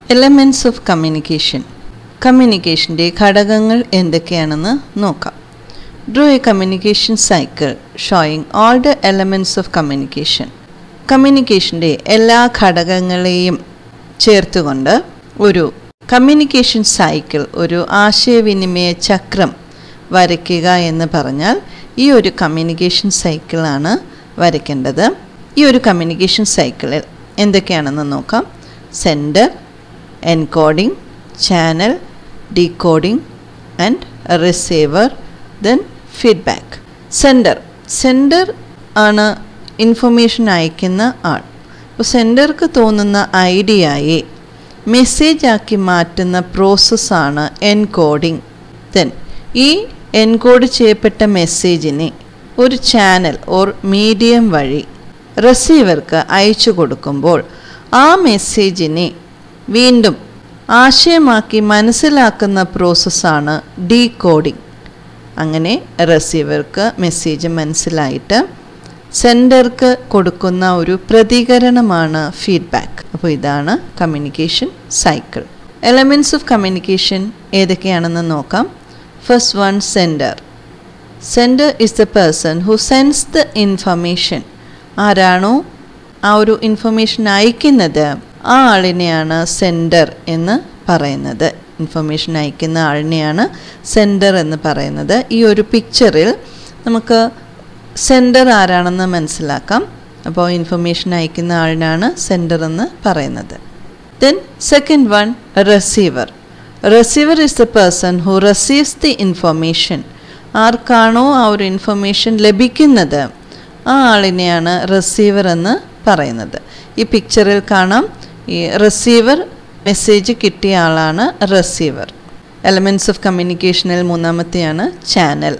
elements of communication കമ്മ്യൂണിക്കേഷൻ്റെ ഘടകങ്ങൾ എന്തൊക്കെയാണെന്ന് നോക്കാം draw a communication cycle showing all the elements of communication communication എല്ലാ ഘടകങ്ങളെയും ചേർത്തുകൊണ്ട് ഒരു കമ്മ്യൂണിക്കേഷൻ സൈക്കിൾ ഒരു ആശയവിനിമയ ചക്രം വരയ്ക്കുക എന്ന് പറഞ്ഞാൽ ഈ ഒരു കമ്മ്യൂണിക്കേഷൻ സൈക്കിളാണ് വരയ്ക്കേണ്ടത് ഈ ഒരു കമ്മ്യൂണിക്കേഷൻ സൈക്കിളിൽ എന്തൊക്കെയാണെന്ന് നോക്കാം sender encoding channel decoding and receiver then feedback sender sender ആണ് ഇൻഫർമേഷൻ അയക്കുന്ന ആൾ അപ്പോൾ സെൻഡർക്ക് തോന്നുന്ന ഐഡിയയെ മെസ്സേജ് ആക്കി മാറ്റുന്ന പ്രോസസ്സാണ് എൻകോഡിംഗ് ദെൻ ഈ എൻകോഡ് ചെയ്യപ്പെട്ട മെസ്സേജിനെ ഒരു ചാനൽ ഓർ മീഡിയം വഴി റിസീവർക്ക് അയച്ചു കൊടുക്കുമ്പോൾ ആ മെസ്സേജിനെ വീണ്ടും ആശയമാക്കി മനസ്സിലാക്കുന്ന പ്രോസസ്സാണ് ഡീകോഡിംഗ് അങ്ങനെ റിസീവർക്ക് മെസ്സേജ് മനസ്സിലായിട്ട് സെൻഡർക്ക് കൊടുക്കുന്ന ഒരു പ്രതികരണമാണ് ഫീഡ്ബാക്ക് അപ്പോൾ ഇതാണ് communication cycle elements of communication ഏതൊക്കെയാണെന്ന് നോക്കാം first one sender sender is the person who sends the information ആരാണോ ആ ഒരു ഇൻഫർമേഷൻ അയക്കുന്നത് ആ ആളിനെയാണ് സെൻഡർ എന്ന് പറയുന്നത് ഇൻഫർമേഷൻ അയക്കുന്ന ആളിനെയാണ് സെൻഡർ എന്ന് പറയുന്നത് ഈ ഒരു പിക്ചറിൽ നമുക്ക് സെൻഡർ ആരാണെന്ന് മനസ്സിലാക്കാം അപ്പോൾ ഇൻഫർമേഷൻ അയക്കുന്ന ആളിനാണ് സെൻഡർ എന്ന് പറയുന്നത് then second one receiver receiver is the person who receives the information ആർക്കാണോ ആ ഒരു ഇൻഫർമേഷൻ ലഭിക്കുന്നത് ആ ആളിനെയാണ് റിസീവർ എന്ന് പറയുന്നത് ഈ പിക്ചറിൽ കാണാം ഈ റിസീവർ മെസ്സേജ് കിട്ടിയ ആളാണ് റിസീവർ എലമെൻറ്റ്സ് ഓഫ് കമ്മ്യൂണിക്കേഷനിൽ മൂന്നാമത്തെയാണ് channel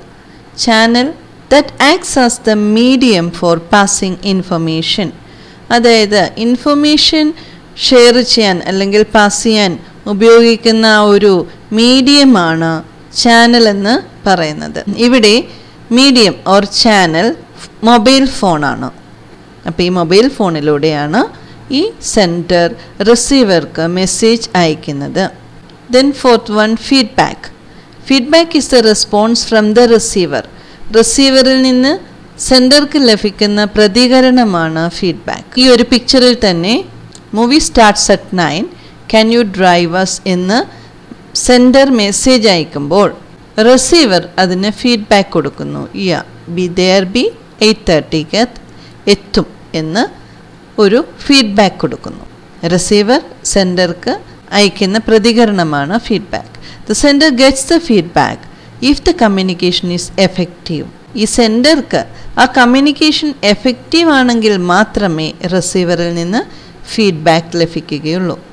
channel that acts as the medium for passing information അതായത് ഇൻഫർമേഷൻ ഷെയർ ചെയ്യാൻ അല്ലെങ്കിൽ പാസ് ചെയ്യാൻ ഉപയോഗിക്കുന്ന ആ ഒരു മീഡിയമാണ് ചാനൽ എന്ന് പറയുന്നത് ഇവിടെ മീഡിയം ഓർ ചാനൽ മൊബൈൽ ഫോണാണ് അപ്പോൾ ഈ മൊബൈൽ ഫോണിലൂടെയാണ് ഈ സെൻറ്റർ റിസീവർക്ക് മെസ്സേജ് അയക്കുന്നത് then fourth one feedback feedback is the response from the receiver റിസീവറിൽ നിന്ന് സെൻറ്റർക്ക് ലഭിക്കുന്ന പ്രതികരണമാണ് ഫീഡ്ബാക്ക് ഈ ഒരു പിക്ചറിൽ തന്നെ movie starts at nine can you drivers എന്ന് സെൻറ്റർ മെസ്സേജ് അയക്കുമ്പോൾ റിസീവർ അതിന് ഫീഡ്ബാക്ക് കൊടുക്കുന്നു yeah be there by eight തേർട്ടിക്ക് എത്തും എന്ന് ഒരു ഫീഡ്ബാക്ക് കൊടുക്കുന്നു റിസീവർ സെൻഡർക്ക് അയക്കുന്ന പ്രതികരണമാണ് feedback the sender gets the feedback if the communication is effective ഈ സെൻഡർക്ക് ആ കമ്മ്യൂണിക്കേഷൻ എഫക്റ്റീവ് ആണെങ്കിൽ മാത്രമേ റിസീവറിൽ നിന്ന് ഫീഡ്ബാക്ക് ലഭിക്കുകയുള്ളൂ